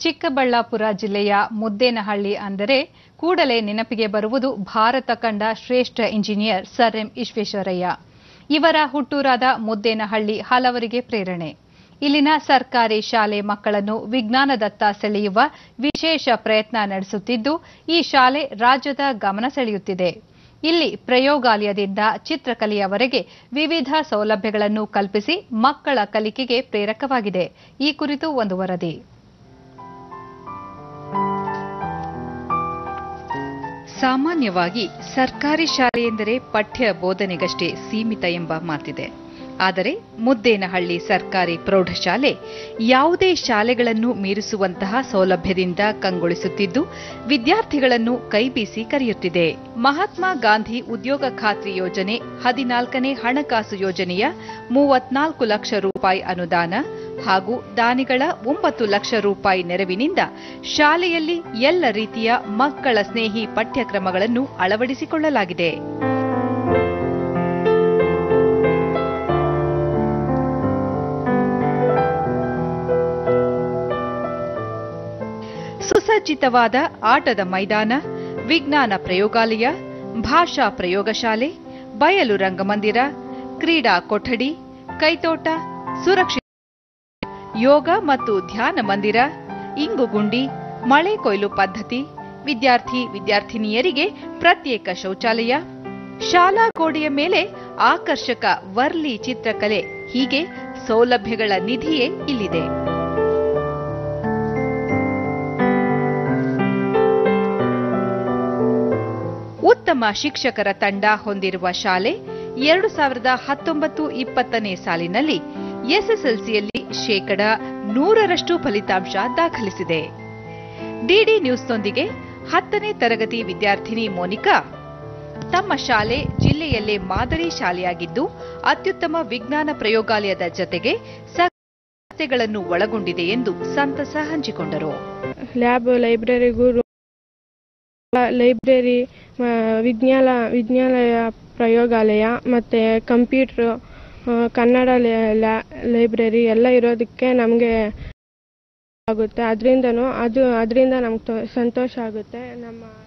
ಚಿಕ್ಕಬಳ್ಳಾಪುರ ಜಿಲ್ಲೆಯ ಮುದ್ದೇನಹಳ್ಳಿ ಅಂದರೆ ಕೂಡಲೇ ನೆನಪಿಗೆ ಬರುವುದು ಭಾರತ ಕಂಡ ಶ್ರೇಷ್ಠ ಇಂಜಿನಿಯರ್ ಸರ್ ಎಂ ವಿಶ್ವೇಶ್ವರಯ್ಯ ಇವರ ಹುಟ್ಟೂರಾದ ಮುದ್ದೇನಹಳ್ಳಿ ಹಲವರಿಗೆ ಪ್ರೇರಣೆ ಇಲ್ಲಿನ ಸರ್ಕಾರಿ ಶಾಲೆ ಮಕ್ಕಳನ್ನು ವಿಜ್ಞಾನದತ್ತ ಸೆಳೆಯುವ ವಿಶೇಷ ಪ್ರಯತ್ನ ನಡೆಸುತ್ತಿದ್ದು ಈ ಶಾಲೆ ರಾಜ್ಯದ ಗಮನ ಸೆಳೆಯುತ್ತಿದೆ ಇಲ್ಲಿ ಪ್ರಯೋಗಾಲಯದಿಂದ ಚಿತ್ರಕಲೆಯವರೆಗೆ ವಿವಿಧ ಸೌಲಭ್ಯಗಳನ್ನು ಕಲ್ಪಿಸಿ ಮಕ್ಕಳ ಕಲಿಕೆಗೆ ಪ್ರೇರಕವಾಗಿದೆ ಈ ಕುರಿತು ಒಂದು ವರದಿ ಸಾಮಾನ್ಯವಾಗಿ ಸರ್ಕಾರಿ ಶಾಲೆ ಎಂದರೆ ಪಠ್ಯ ಬೋಧನೆಗಷ್ಟೇ ಸೀಮಿತ ಎಂಬ ಮಾತಿದೆ ಆದರೆ ಮುದ್ದೇನಹಳ್ಳಿ ಸರ್ಕಾರಿ ಪ್ರೌಢಶಾಲೆ ಯಾವುದೇ ಶಾಲೆಗಳನ್ನು ಮೀರಿಸುವಂತಹ ಸೌಲಭ್ಯದಿಂದ ಕಂಗೊಳಿಸುತ್ತಿದ್ದು ವಿದ್ಯಾರ್ಥಿಗಳನ್ನು ಕೈಬೀಸಿ ಕರೆಯುತ್ತಿದೆ ಮಹಾತ್ಮ ಗಾಂಧಿ ಉದ್ಯೋಗ ಖಾತ್ರಿ ಯೋಜನೆ ಹದಿನಾಲ್ಕನೇ ಹಣಕಾಸು ಯೋಜನೆಯ ಮೂವತ್ನಾಲ್ಕು ಲಕ್ಷ ರೂಪಾಯಿ ಅನುದಾನ ಹಾಗೂ ದಾನಿಗಳ ಒಂಬತ್ತು ಲಕ್ಷ ರೂಪಾಯಿ ನೆರವಿನಿಂದ ಶಾಲೆಯಲ್ಲಿ ಎಲ್ಲ ರೀತಿಯ ಮಕ್ಕಳ ಸ್ನೇಹಿ ಪಠ್ಯಕ್ರಮಗಳನ್ನು ಅಳವಡಿಸಿಕೊಳ್ಳಲಾಗಿದೆ ಸುಸಜ್ಜಿತವಾದ ಆಟದ ಮೈದಾನ ವಿಜ್ಞಾನ ಪ್ರಯೋಗಾಲಯ ಭಾಷಾ ಪ್ರಯೋಗಶಾಲೆ ಬಯಲು ರಂಗಮಂದಿರ ಕ್ರೀಡಾ ಕೊಠಡಿ ಕೈತೋಟ ಸುರಕ್ಷಿತ ಯೋಗ ಮತ್ತು ಧ್ಯಾನ ಮಂದಿರ ಇಂಗುಗುಂಡಿ ಮಳೆ ಕೊಯ್ಲು ಪದ್ಧತಿ ವಿದ್ಯಾರ್ಥಿ ವಿದ್ಯಾರ್ಥಿನಿಯರಿಗೆ ಪ್ರತ್ಯೇಕ ಶೌಚಾಲಯ ಶಾಲಾ ಗೋಡೆಯ ಮೇಲೆ ಆಕರ್ಷಕ ವರ್ಲಿ ಚಿತ್ರಕಲೆ ಹೀಗೆ ಸೌಲಭ್ಯಗಳ ನಿಧಿಯೇ ಇಲ್ಲಿದೆ ಉತ್ತಮ ಶಿಕ್ಷಕರ ತಂಡ ಹೊಂದಿರುವ ಶಾಲೆ ಎರಡು ಸಾವಿರದ ಹತ್ತೊಂಬತ್ತು ಇಪ್ಪತ್ತನೇ ಸಾಲಿನಲ್ಲಿ ಎಸ್ಎಸ್ಎಲ್ಸಿಯಲ್ಲಿ ಶೇಕಡ ನೂರರಷ್ಟು ಫಲಿತಾಂಶ ದಾಖಲಿಸಿದೆ ಡಿಡಿ ನ್ಯೂಸ್ನೊಂದಿಗೆ ಹತ್ತನೇ ತರಗತಿ ವಿದ್ಯಾರ್ಥಿನಿ ಮೋನಿಕಾ ತಮ್ಮ ಶಾಲೆ ಜಿಲ್ಲೆಯಲ್ಲೇ ಮಾದರಿ ಶಾಲೆಯಾಗಿದ್ದು ಅತ್ಯುತ್ತಮ ವಿಜ್ಞಾನ ಪ್ರಯೋಗಾಲಯದ ಜತೆಗೆ ವ್ಯವಸ್ಥೆಗಳನ್ನು ಒಳಗೊಂಡಿದೆ ಎಂದು ಸಂತಸ ಹಂಚಿಕೊಂಡರು ಲ್ಯಾಬ್ ಲೈಬ್ರರಿಗೂ ಲೈಬ್ರರಿ ವಿಜ್ಞಾನ ವಿಜ್ಞಾನಯ ಪ್ರಯೋಗಾಲಯ ಮತ್ತು ಕಂಪ್ಯೂಟ್ರು ಕನ್ನಡ ಲೈಬ್ರರಿ ಎಲ್ಲ ಇರೋದಕ್ಕೆ ನಮಗೆ ಆಗುತ್ತೆ ಅದರಿಂದನೂ ಅದು ಅದರಿಂದ ನಮ್ಗೆ ಸಂತೋಷ ಆಗುತ್ತೆ ನಮ್ಮ